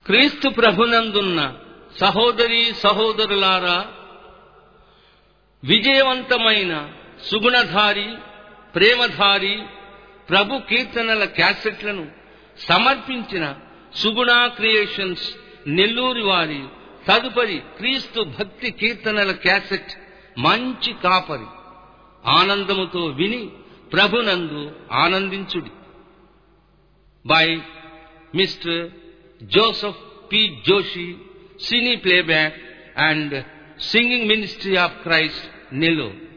క్రీస్తు ప్రభునందున్న సహోదరి సహోదరులారా విజయవంతమైన సుగుణధారి ప్రేమధారి ప్రభు కీర్తనల క్యాసెట్లను సమర్పించిన సుగుణ క్రియేషన్స్ నెల్లూరి వారి తదుపరి క్రీస్తు భక్తి కీర్తనల క్యాసెట్ మంచి కాపరి ఆనందముతో విని ప్రభునందు ఆనందించుడి by mister Joseph P Joshi cine playback and singing ministry of Christ Nellore